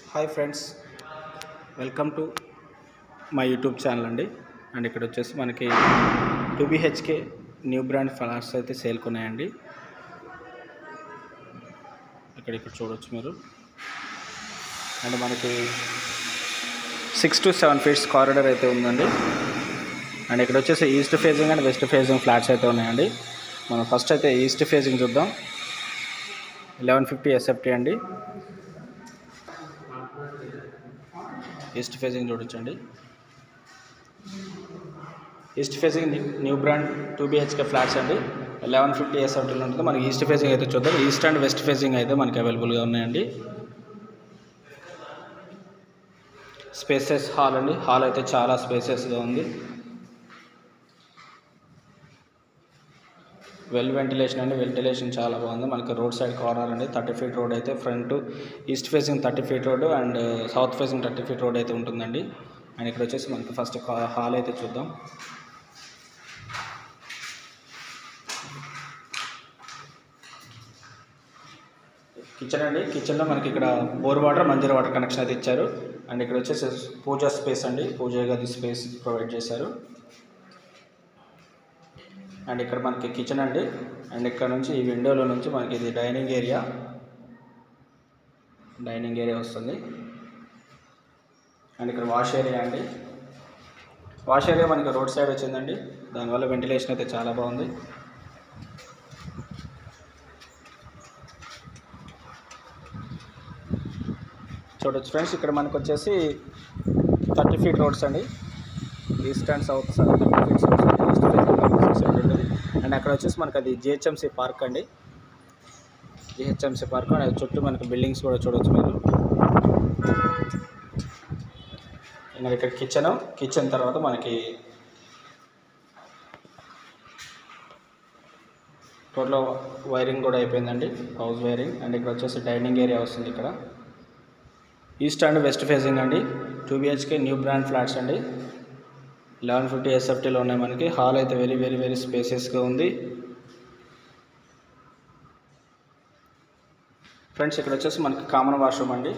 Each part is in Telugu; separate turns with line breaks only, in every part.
hi friends welcome to my YouTube channel అండి అండ్ ఇక్కడ వచ్చేసి మనకి two BHK new brand flats అయితే సేల్కి ఉన్నాయండి ఇక్కడ ఇక్కడ చూడొచ్చు మీరు అండ్ మనకి six to seven feets corridor అయితే ఉందండి అండ్ ఇక్కడ వచ్చేసి east facing and west facing flats అయితే ఉన్నాయండి మనం ఫస్ట్ అయితే ఈస్ట్ ఫేజింగ్ చూద్దాం లెవెన్ ఫిఫ్టీ ఎస్ఎఫ్టీ అండి ఈస్ట్ ఫేజింగ్ చూడొచ్చండి east facing new brand two BHK flats అండి లెవెన్ ఫిఫ్టీ ఎస్ఎఫ్టీలో ఉంటుంది మనకి ఈస్ట్ ఫేజింగ్ అయితే చూద్దాం ఈస్ట్ అండ్ వెస్ట్ ఫేజింగ్ అయితే మనకి అవైలబుల్గా ఉన్నాయండి స్పేసెస్ హాల్ అండి హాల్ అయితే చాలా స్పేసెస్గా ఉంది వెల్ వెంటిలేషన్ అండి వెంటిలేషన్ చాలా బాగుంది మనకి రోడ్ సైడ్ కార్నర్ అండి థర్టీ ఫీట్ రోడ్ అయితే front east facing thirty feet road and south facing thirty feet road అయితే ఉంటుందండి అండ్ ఇక్కడ వచ్చేసి మనకి ఫస్ట్ హాల్ అయితే చూద్దాం కిచెన్ అండి కిచెన్లో మనకి ఇక్కడ bore water Manjira water connection అయితే ఇచ్చారు అండ్ ఇక్కడ వచ్చేసి పూజా స్పేస్ అండి పూజా గది స్పేస్ ప్రొవైడ్ చేశారు అండ్ ఇక్కడ మనకి కిచెన్ అండి అండ్ ఇక్కడ నుంచి ఈ విండోలో నుంచి మనకి ఇది డైనింగ్ ఏరియా డైనింగ్ ఏరియా వస్తుంది అండ్ ఇక్కడ వాష్ ఏరియా అండి వాష్ ఏరియా మనకి రోడ్ సైడ్ వచ్చిందండి దానివల్ల వెంటిలేషన్ అయితే చాలా బాగుంది చూడొచ్చు ఫ్రెండ్స్ ఇక్కడ మనకు వచ్చేసి థర్టీ ఫీట్ రోడ్స్ అండి east and south thirty feet east ఉంటుంది అండ్ అక్కడ వచ్చేసి మనకు అది జిహెచ్ఎంసీ పార్క్ అండి జిహెచ్ఎంసీ పార్క్ అండ్ చుట్టూ మనకి బిల్డింగ్స్ కూడా చూడొచ్చు మీరు ఇంకా ఇక్కడ కిచెన్ కిచెన్ తర్వాత మనకి టోటల్ వైరింగ్ కూడా అయిపోయిందండి హౌస్ వైరింగ్ అండ్ ఇక్కడ వచ్చేసి డైనింగ్ ఏరియా వస్తుంది ఇక్కడ ఈస్ట్ అండ్ వెస్ట్ ఫేసింగ్ అండి two BHK new brand flats అండి లెవెన్ ఫిఫ్టీ ఎస్ఎఫ్టీలో ఉన్నాయి మనకి హాల్ అయితే వెరీ వెరీ వెరీ స్పేసెస్గా ఉంది ఫ్రెండ్స్ ఇక్కడ వచ్చేసి మనకి కామన్ వాష్రూమ్ అండి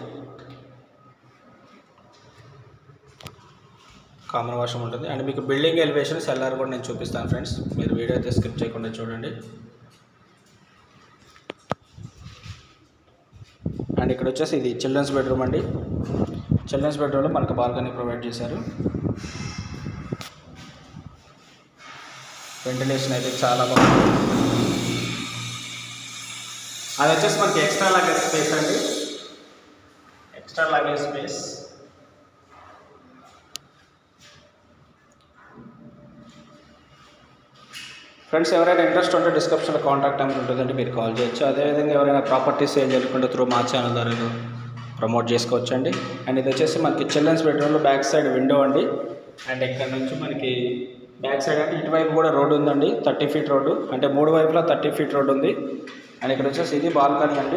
కామన్ వాష్రూమ్ ఉంటుంది అండ్ మీకు బిల్డింగ్ ఎలివేషన్ సెల్లార్ కూడా నేను చూపిస్తాను ఫ్రెండ్స్ మీరు వీడియో అయితే స్కిప్ చేయకుండా చూడండి అండ్ ఇక్కడ వచ్చేసి ఇది చిల్డ్రన్స్ బెడ్రూమ్ అండి చిల్డ్రన్స్ బెడ్రూమ్లో మనకు బాల్కనీ ప్రొవైడ్ చేశారు వెంటిలేషన్ అయితే చాలా బాగుంది అది వచ్చేసి మనకి ఎక్స్ట్రా లగేజ్ స్పేస్ అండి ఎక్స్ట్రా లగేజ్ స్పేస్ ఫ్రెండ్స్ ఎవరైనా ఇంట్రెస్ట్ ఉంటే డిస్క్రిప్షన్లో కాంటాక్ట్ నెంబర్ ఉంటుందండి మీరు కాల్ చేయొచ్చు అదేవిధంగా ఎవరైనా ప్రాపర్టీస్ సేల్ చేయకుండా త్రూ మా ఛానల్ ద్వారా ప్రమోట్ చేసుకోవచ్చు అండి అండ్ ఇది వచ్చేసి మనకి చిల్డ్రన్స్ బెడ్రూమ్లో బ్యాక్ సైడ్ విండో అండి అండ్ ఇక్కడ నుంచి మనకి బ్యాక్ సైడ్ అంటే ఇటువైపు కూడా రోడ్డు ఉందండి థర్టీ ఫీట్ రోడ్డు అంటే మూడు వైపులా థర్టీ ఫీట్ రోడ్డు ఉంది అండ్ ఇక్కడ వచ్చేసి ఇది బాల్కనీ అండి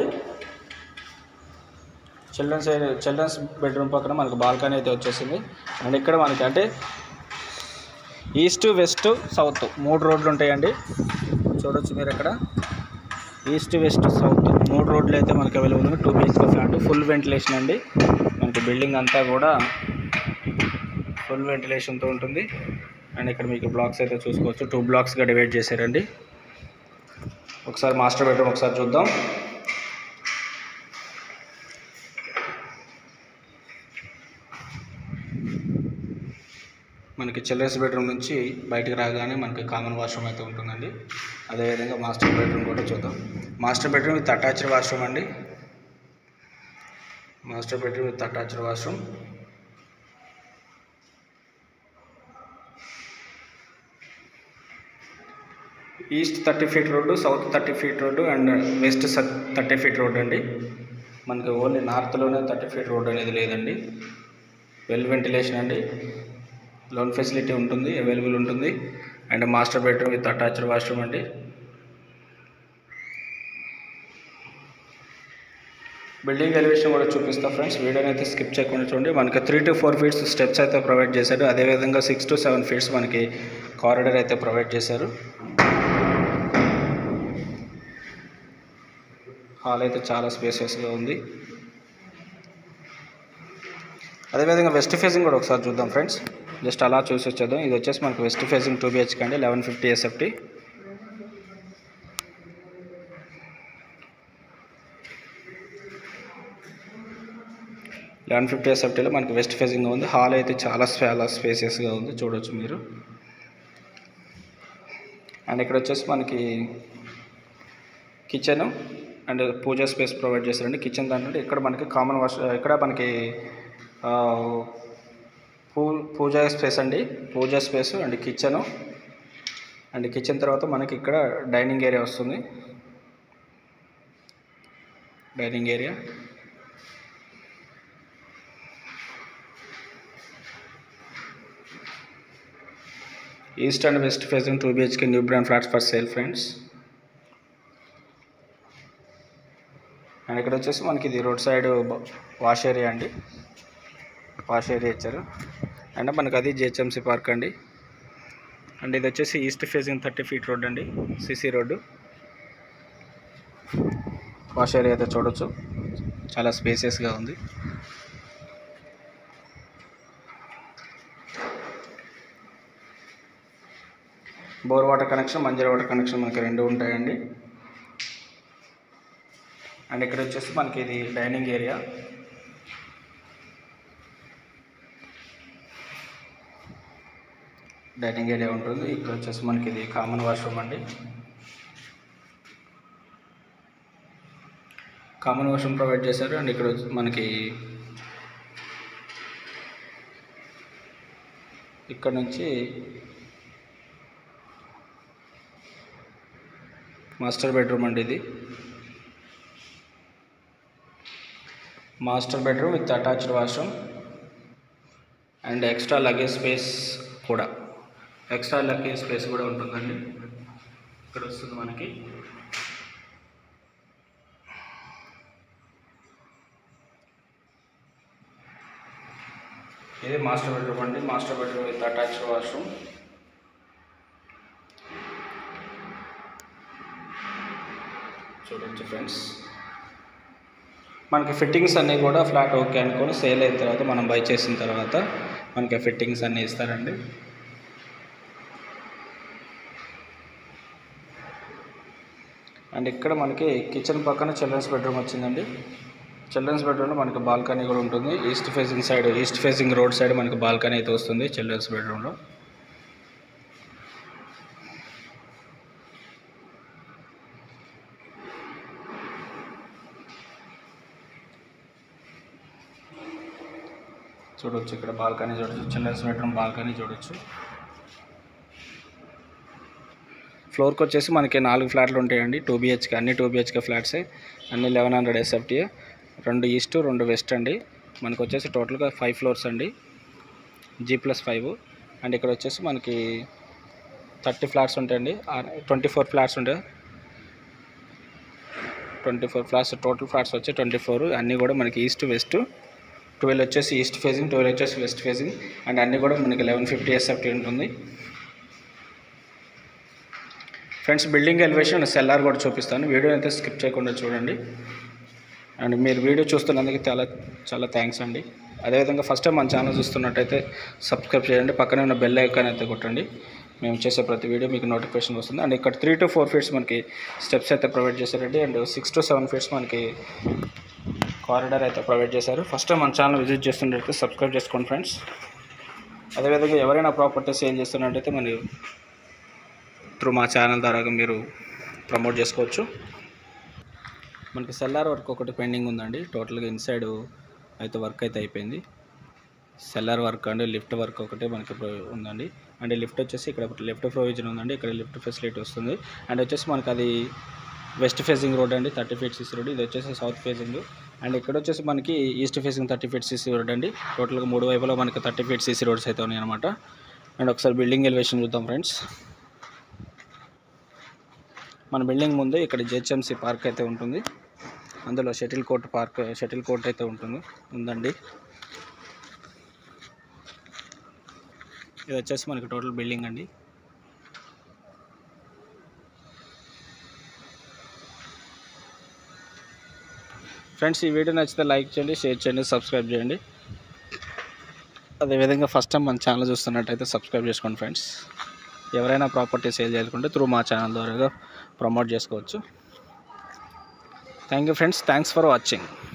చిల్డ్రన్స్ చిల్డ్రన్స్ బెడ్రూమ్ పక్కన మనకి బాల్కనీ అయితే వచ్చేసింది అండ్ ఇక్కడ మనకి అంటే ఈస్ట్ వెస్ట్ సౌత్ మూడు రోడ్లు ఉంటాయండి చూడొచ్చు మీరు ఇక్కడ ఈస్ట్ వెస్ట్ సౌత్ మూడు రోడ్లు అయితే మనకి అవైలబుల్ ఉంది two BHK flat full ventilation అండి మనకి బిల్డింగ్ అంతా కూడా ఫుల్ వెంటిలేషన్తో ఉంటుంది అండ్ ఇక్కడ మీకు బ్లాక్స్ అయితే చూసుకోవచ్చు టూ బ్లాక్స్గా డివైడ్ చేశారండి ఒకసారి మాస్టర్ బెడ్రూమ్ ఒకసారి చూద్దాం మనకి చిల్డ్రన్స్ బెడ్రూమ్ నుంచి బయటకు రాగానే మనకి కామన్ వాష్రూమ్ అయితే ఉంటుందండి అదేవిధంగా మాస్టర్ బెడ్రూమ్ కూడా చూద్దాం master bedroom with attached washroom అండి master bedroom with attached washroom east thirty feet road south thirty feet road and west thirty feet road అండి మనకి ఓన్లీ నార్త్లోనే థర్టీ ఫీట్ రోడ్ అనేది లేదండి వెల్ వెంటిలేషన్ అండి లోన్ ఫెసిలిటీ ఉంటుంది అవైలబుల్ ఉంటుంది and master bedroom with attached washroom అండి బిల్డింగ్ ఎలివేషన్ కూడా చూపిస్తా ఫ్రెండ్స్ వీడియోని అయితే స్కిప్ చేయకుండా చూడండి మనకి three to four feets steps అయితే ప్రొవైడ్ చేశారు అదేవిధంగా సిక్స్ టు సెవెన్ ఫీట్స్ మనకి కారిడర్ అయితే ప్రొవైడ్ చేశారు హాల్ అయితే చాలా స్పేసియస్గా ఉంది అదేవిధంగా వెస్ట్ ఫేసింగ్ కూడా ఒకసారి చూద్దాం ఫ్రెండ్స్ జస్ట్ అలా చూసి వచ్చేద్దాం ఇది వచ్చేసి మనకు వెస్ట్ ఫేసింగ్ టూ బిహెచ్కే అండి eleven fifty SFT eleven fifty ఎస్ఎఫ్టీలో మనకి వెస్ట్ ఫేసింగ్ ఉంది హాల్ అయితే చాలా చాలా స్పేసియస్గా ఉంది చూడొచ్చు మీరు అండ్ ఇక్కడ వచ్చేసి మనకి kitchen and puja space provide చేస్తారండి కిచెన్ దాంట్లో ఇక్కడ మనకి కామన్ వాష్ ఇక్కడ మనకి ఆ, పూ పూజా స్పేస్ అండి puja space and kitchen and kitchen తర్వాత మనకి ఇక్కడ డైనింగ్ ఏరియా వస్తుంది dining area east and west facing two BHK new brand flats for sale friends and ఇక్కడ వచ్చేసి మనకి ఇది రోడ్ సైడ్ వాష్ ఏరియా అండి వాష్ ఏరియా ఇచ్చారు అండ్ మనకి అది జిహెచ్ఎంసీ పార్క్ అండి అండ్ ఇది వచ్చేసి east facing thirty feet road అండి సిసి రోడ్డు వాష్ ఏరియా అయితే చూడొచ్చు చాలా స్పేసియస్గా ఉంది bore water connection Manjira water connection మనకి రెండు ఉంటాయండి అండ్ ఇక్కడ వచ్చేసి మనకి ఇది డైనింగ్ ఏరియా డైనింగ్ ఏరియా ఉంటుంది ఇక్కడ వచ్చేసి మనకి ఇది కామన్ వాష్రూమ్ అండి కామన్ వాష్రూమ్ ప్రొవైడ్ చేశారు అండ్ ఇక్కడ వచ్చి మనకి ఇక్కడ నుంచి మాస్టర్ బెడ్రూమ్ అండి ఇది master bedroom with attached washroom and extra luggage space కూడా ఎక్స్ట్రా లగేజ్ స్పేస్ కూడా ఉంటుందండి ఇక్కడ వస్తుంది మనకి ఇది మాస్టర్ బెడ్రూమ్ అండి master bedroom with attached washroom చూడొచ్చు ఫ్రెండ్స్ మనకి ఫిట్టింగ్స్ అన్నీ కూడా ఫ్లాట్ ఓకే అనుకొని సేల్ అయిన తర్వాత మనం బై చేసిన తర్వాత మనకి ఫిట్టింగ్స్ అన్నీ ఇస్తారండి అండ్ ఇక్కడ మనకి కిచెన్ పక్కన చిల్డ్రన్స్ బెడ్రూమ్ వచ్చిందండి చిల్డ్రన్స్ బెడ్రూమ్లో మనకి బాల్కనీ కూడా ఉంటుంది east facing side east facing road side మనకి బాల్కనీ అయితే వస్తుంది చిల్డ్రన్స్ బెడ్రూమ్లో చూడొచ్చు ఇక్కడ బాల్కనీ చూడొచ్చు చిల్డ్రన్స్ బెడ్రూమ్ బాల్కనీ చూడొచ్చు ఫ్లోర్కి వచ్చేసి మనకి నాలుగు ఫ్లాట్లు ఉంటాయండి టూ బిహెచ్కే అన్ని టూ బిహెచ్కే ఫ్లాట్సే అన్ని లెవెన్ హండ్రెడ్ ఎస్ఎఫ్టీ రెండు ఈస్ట్ రెండు వెస్ట్ అండి మనకు వచ్చేసి టోటల్గా ఫైవ్ ఫ్లోర్స్ అండి జీ ప్లస్ ఫైవ్ అండ్ ఇక్కడ వచ్చేసి మనకి థర్టీ ఫ్లాట్స్ ఉంటాయండి ట్వంటీ ఫోర్ ఫ్లాట్స్ ఉంటాయి twenty four flats total flats వచ్చి ట్వంటీ ఫోర్ అన్నీ కూడా మనకి ఈస్ట్ వెస్ట్ ట్వెల్వ్ వచ్చేసి ఈస్ట్ ఫేసింగ్ ట్వెల్వ్ వచ్చేసి వెస్ట్ ఫేసింగ్ అండ్ అన్నీ కూడా మనకి లెవెన్ ఫిఫ్టీ ఎస్ఎఫ్టీ ఉంటుంది ఫ్రెండ్స్ బిల్డింగ్ ఎలివేషన్ సెల్లార్ కూడా చూపిస్తాను వీడియో అయితే స్కిప్ చేయకుండా చూడండి అండ్ మీరు వీడియో చూస్తున్నందుకు చాలా చాలా థ్యాంక్స్ అండి అదేవిధంగా ఫస్ట్ టైం మన ఛానల్ చూస్తున్నట్టయితే సబ్స్క్రైబ్ చేయండి పక్కనే ఉన్న బెల్ ఐకాన్ అయితే కొట్టండి మేము చేసే ప్రతి వీడియో మీకు నోటిఫికేషన్ వస్తుంది అండ్ ఇక్కడ త్రీ టు ఫోర్ ఫీట్స్ మనకి స్టెప్స్ అయితే ప్రొవైడ్ చేశారండి and six to seven feets మనకి కారిడార్ అయితే ప్రొవైడ్ చేశారు ఫస్ట్ టైం మన ఛానల్ విజిట్ చేస్తున్నట్టయితే సబ్స్క్రైబ్ చేసుకోండి ఫ్రెండ్స్ అదేవిధంగా ఎవరైనా ప్రాపర్టీ సేల్ చేస్తున్నట్టయితే మరి త్రూ మా ఛానల్ ద్వారా మీరు ప్రమోట్ చేసుకోవచ్చు మనకి సెల్లార్ వర్క్ ఒకటి పెండింగ్ ఉందండి టోటల్గా ఇన్సైడ్ అయితే వర్క్ అయితే అయిపోయింది cellar work and lift work ఒకటే మనకి ప్రొ- ఉందండి అండ్ లిఫ్ట్ వచ్చేసి ఇక్కడ ఒకటి లిఫ్ట్ ప్రొవిజన్ ఉందండి ఇక్కడ లిఫ్ట్ ఫెసిలిటీ వస్తుంది అండ్ వచ్చేసి మనకి అది వెస్ట్ ఫేసింగ్ రోడ్ అండి థర్టీ ఫీట్ సిసి రోడ్ ఇది వచ్చేసి సౌత్ ఫేసింగ్ అండ్ ఇక్కడ వచ్చేసి మనకి east facing thirty feet CC road అండి టోటల్గా మూడు వైపులో మనకి థర్టీ ఫీట్ సిసి రోడ్స్ అయితే ఉన్నాయి అనమాట అండ్ ఒకసారి బిల్డింగ్ ఎలివేషన్ చూద్దాం ఫ్రెండ్స్ మన బిల్డింగ్ ముందు ఇక్కడ జిహెచ్ఎంసీ పార్క్ అయితే ఉంటుంది అందులో shuttle court park shuttle court అయితే ఉంటుంది ఉందండి ఇది వచ్చేసి మనకి టోటల్ బిల్డింగ్ అండి ఫ్రెండ్స్ ఈ వీడియో నచ్చితే లైక్ చేయండి షేర్ చేయండి సబ్స్క్రైబ్ చేయండి అదేవిధంగా ఫస్ట్ టైం మన ఛానల్ చూస్తున్నట్టయితే సబ్స్క్రైబ్ చేసుకోండి ఫ్రెండ్స్ ఎవరైనా ప్రాపర్టీ సేల్ చేయాలనుకుంటే త్రూ మా ఛానల్ ద్వారా ప్రమోట్ చేసుకోవచ్చు thank you friends thanks for watching